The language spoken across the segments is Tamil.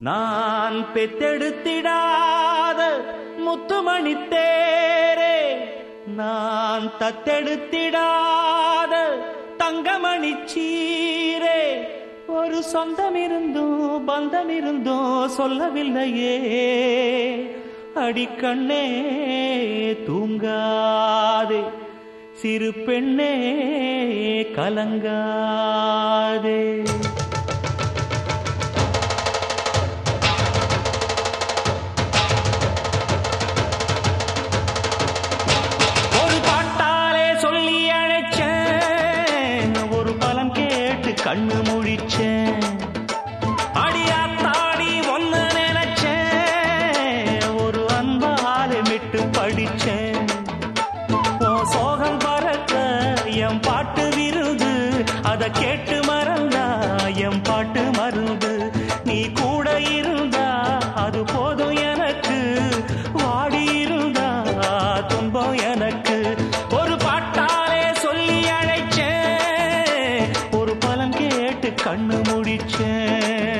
நான் பெத்தெடுத்திடாத முத்துமணி தேரே நான் தத்தெடுத்திடாத தங்கமணி சீரே ஒரு சொந்தம் இருந்தும் பந்தம் இருந்தும் சொல்லவில்லையே அடிக்கண்ணே தூங்காதே சிறு பெண்ணே கலங்காதே ஒரு பாட்டாலே சொல்லி அழைச்சேன் ஒரு பலன் கேட்டு கண்ணு முழிச்சேன் அடியாத்தாடி ஒன்னு நினைச்சேன் ஒரு அன்பாலே விட்டு படிச்சேன் உன் சோகம் பறக்க என் பாட்டு விருது அத கேட்டு மறந்தா என் பாட்டு மருந்து நீ கூட இருந்தா அது போதும் எனக்கு வாடி இருந்தா துன்பம் எனக்கு ஒரு பாட்டாலே சொல்லி அழைச்சேன் ஒரு பலன் கேட்டு கண்ணு முடிச்சேன்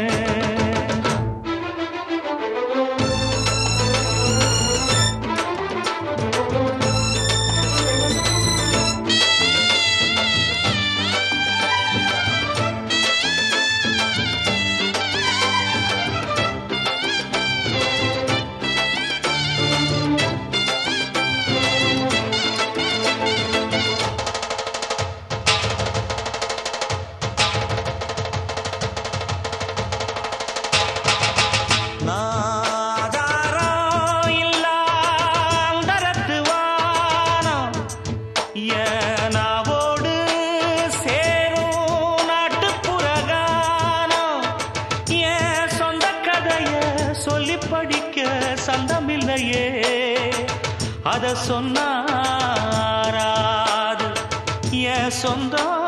நாதாரம் இல்லா அந்தரத்து வானம் ஏனாவோடு சேரும் நாட்டுப்புற கானம் என் சொந்த கதைய சொல்லி படிக்க சந்தமில்லையே அத சொன்னாராது என் சொந்தம்